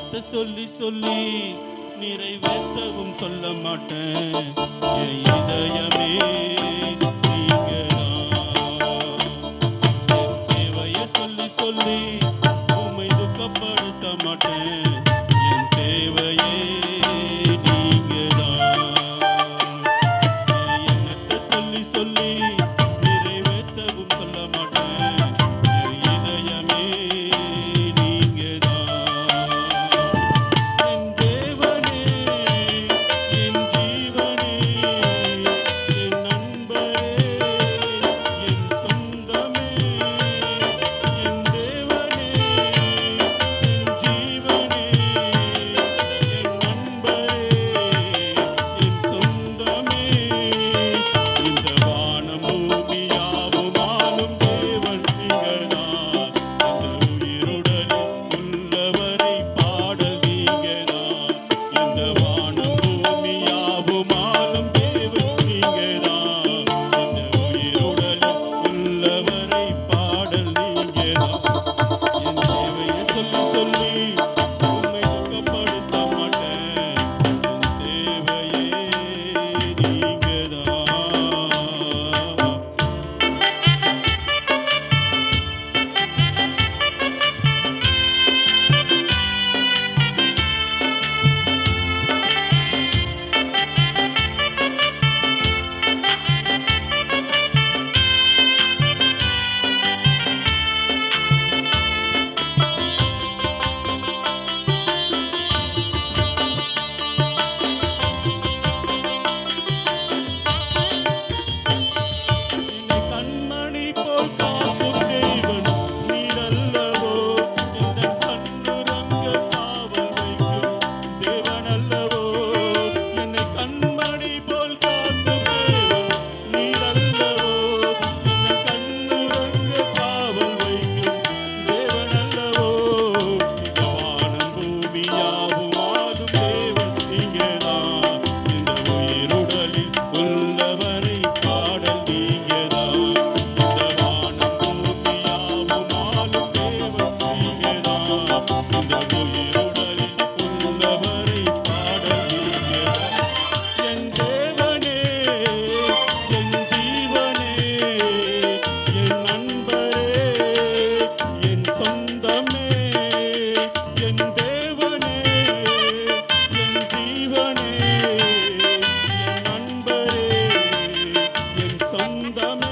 என்னத்த சொல்லி சொல்லி நிறைவேற்றவும் சொல்ல மாட்டேன் என் இதயமே நீங்கதான். என் தேவையை சொல்லி சொல்லி உம்மை துக்கப்படுத்த மாட்டேன் என் தேவையே நீங்கதான் என்னத்த சொல்லி சொல்லி நிறைவேற்றவும் சொல்ல மாட்டேன் என் இதயமே நீங்கதான் என் தேவனே என் ஜீவனே என் நண்பரே என் சொந்தமே என் தேவனே என் ஜீவனே என் நண்பரே என் சொந்தமே இந்த வானம் பூமி யாவும் ஆளும் தேவன் நீங்கதான் இந்த உயிருடலில் உள்ளவரை பாடல் நீங்கதான் இந்த வானம் பூமி யாவும் ஆளும் தேவன் நீங்கதான் இந்த உயிருடலில் உள்ளவரை பாடல் நீங்கதான் என் தேவையை சொல்லி சொல்லி உம்மை துக்கப்படுத்த மாட்டேன் என் தேவையே நீங்கதான் என்னை கண்மணி போல் காக்கும் தேவன் நீரல்லவோ எந்தன் கண்ணுறங்க காவல் வைக்கும் தேவன் அல்லவோ என்னை கண்மணி போல் காக்கும் தேவன் நீரல்லவோ எந்தன் கண்ணுறங்க காவல் வைக்கும் தேவன் அல்லவோ இந்த வானம் பூமி யாவும் ஆளும் தேவன் நீங்கதான் இந்த உயிருடலில் உள்ளவரை பாடல் நீங்கதான் இந்த வானம் பூமி யாவும் ஆளும் தேவன் நீங்கதான் இந்த உயிருடலில் உள்ளவரை பாடல் நீங்கதான் என் தேவனே என் ஜீவனே என் நண்பரே என் சொந்தமே என் தேவனே என் ஜீவனே என் நண்பரே என் சொந்தமே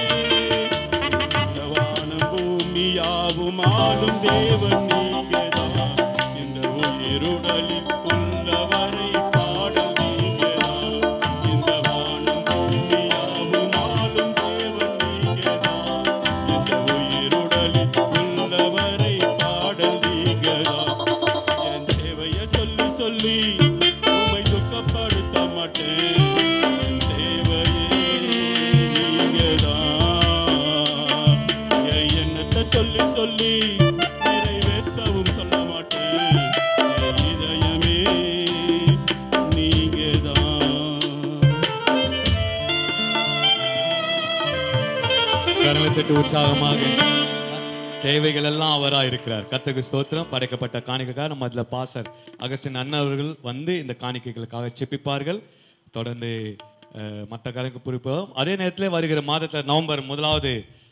இந்த வானம் பூமி யாவும் ஆளும் தேவன் நீங்கதான் இந்த உயிருடலில் உள்ளவரை பாடல் நீங்கதான் இந்த வானம் பூமி யாவும் ஆளும் தேவன் நீங்கதான் இந்த உயிருடலில் உள்ளவரை பாடல் நீங்கதான் என் தேவையை சொல்லி சொல்லி உம்மை துக்கப்படுத்த மாட்டேன் என் தேவையே நீங்கதான் என் எண்ணத்தை சொல்லி சொல்லி நிறைவேற்றவும் சொல்ல மாட்டேன் என் இதயமே நீங்கதான் கரங்களை தட்டி உற்சாகமாக தேவைகள் எல்லாம் அவராக இருக்கிறார் கத்தகு ஸ்தோத்திரம் படைக்கப்பட்ட காணிக்கைக்காக நம்ம அதில் பாசர் அகஸ்டின் அண்ணன் அவர்கள் வந்து இந்த காணிக்கைகளுக்காக செப்பிப்பார்கள் தொடர்ந்து அஹ், மற்ற காணிக்கை குறிப்போம் அதே நேரத்தில் வருகிற மாதத்தில் நவம்பர் முதலாவது